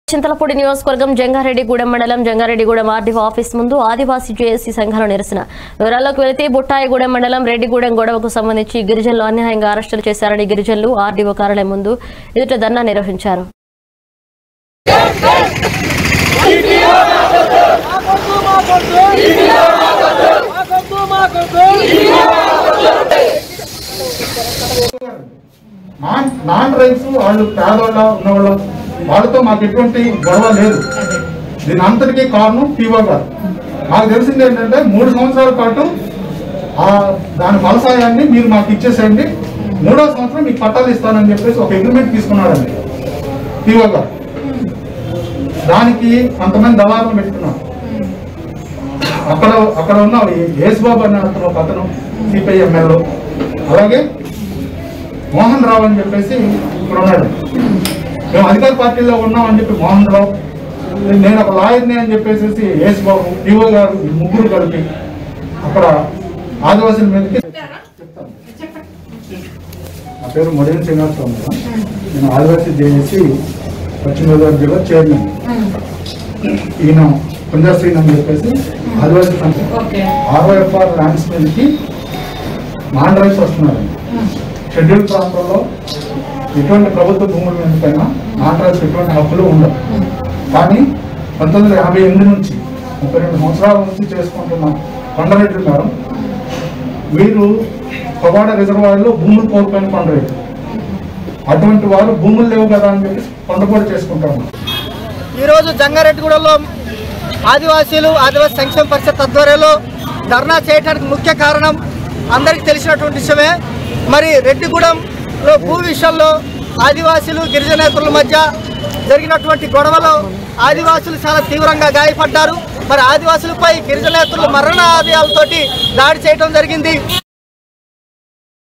చింతలపూడి నియోజకవర్గం జంగారెడ్డిగూడెం మండలం Jangareddygudem RDO office ముందు ఆదివాసీ జేఏసీ సంఘాల నిరసన వివరాల్లోకి వెళితే బుట్టాయిగూడెం మండలం రెడ్డిగూడెం గొడవకు సంబంధించి గిరిజనులు అన్యాయంగా అరెస్టులు చేశారని గిరిజనులు ఆర్డీఓ కార్యాలయం ముందు ఎదుట ధర్నా నిర్వహించారు నాన్ నాన్ రైస్ వాళ్ళు పేదవాళ్ళ ఉన్నవాళ్ళ వాళ్ళతో మాకు ఎటువంటి గొడవ లేదు దీని అంతటికీ కారణం టీవో గారు మాకు తెలిసింది ఏంటంటే మూడు సంవత్సరాల పాటు ఆ దాని ఫలసాయాన్ని మీరు మాకు ఇచ్చేసేయండి మూడో సంవత్సరం మీకు పట్టాలు ఇస్తానని చెప్పేసి ఒక అగ్రిమెంట్ తీసుకున్నాడండి టీవో గారు దానికి కొంతమంది దళాలను పెట్టుకున్నారు అక్కడ అక్కడ ఉన్న యేసుబాబు అనే అతను ఒక అతను సిపిఐ ఎమ్మెల్యే అలాగే మోహన్ రావు అని చెప్పేసి ఇక్కడ ఉన్నాడు మేము అధికార పార్టీలో ఉన్నామని చెప్పి మోహన్ రావు నేను ఒక లాయర్ని అని చెప్పేసి యేసు బాబు డిఓ గారు ఈ ముగ్గురు కలిపి అక్కడ ఆదివాసుల మీదకి చెప్తాను. నా పేరు మొదటి శ్రీనివాసరావు మేడం నేను ఆదివాసీ జేఏసి పశ్చిమ గోదావరి జిల్లా చైర్మన్ ఈయన పుంజాశ్రీని అని చెప్పేసి ఆదివాసీ సంఘం ఆర్వైఎఫ్ఆర్ ల్యాండ్స్ మీదకి నాన్ రైస్ వస్తున్నారు షెడ్యూల్ ప్రాంతాల్లో ఎటువంటి ప్రభుత్వ భూముల మీద పైన నాన్ రైస్ ఎటువంటి హక్కులు ఉండవు కానీ పంతొమ్మిది వందల యాభై ఎనిమిది నుంచి ముప్పై రెండు సంవత్సరాల నుంచి చేసుకుంటున్న కొండరెడ్డి గారు వీరు కొబాడ రిజర్వాయర్లో భూములు కోల్పోయిన కొండరెడ్డి అటువంటి వారు భూములు లేవు కదా అని చెప్పి కొండపోటు చేసుకుంటారు ఈరోజు జంగారెడ్డిగూడెంలో ఆదివాసీలు ఆదివాసీ సంక్షేమ పరిషత్ ఆధ్వర్యంలో ధర్నా చేయడానికి ముఖ్య కారణం అందరికీ తెలిసినటువంటి విషయమే మరి రెడ్డిగూడెంలో భూ విషయంలో ఆదివాసీలు గిరిజనేతల మధ్య జరిగినటువంటి గొడవలో ఆదివాసులు చాలా తీవ్రంగా గాయపడ్డారు మరి ఆదివాసులపై గిరిజనేతలు మరణాదాలతోటి దాడి చేయడం జరిగింది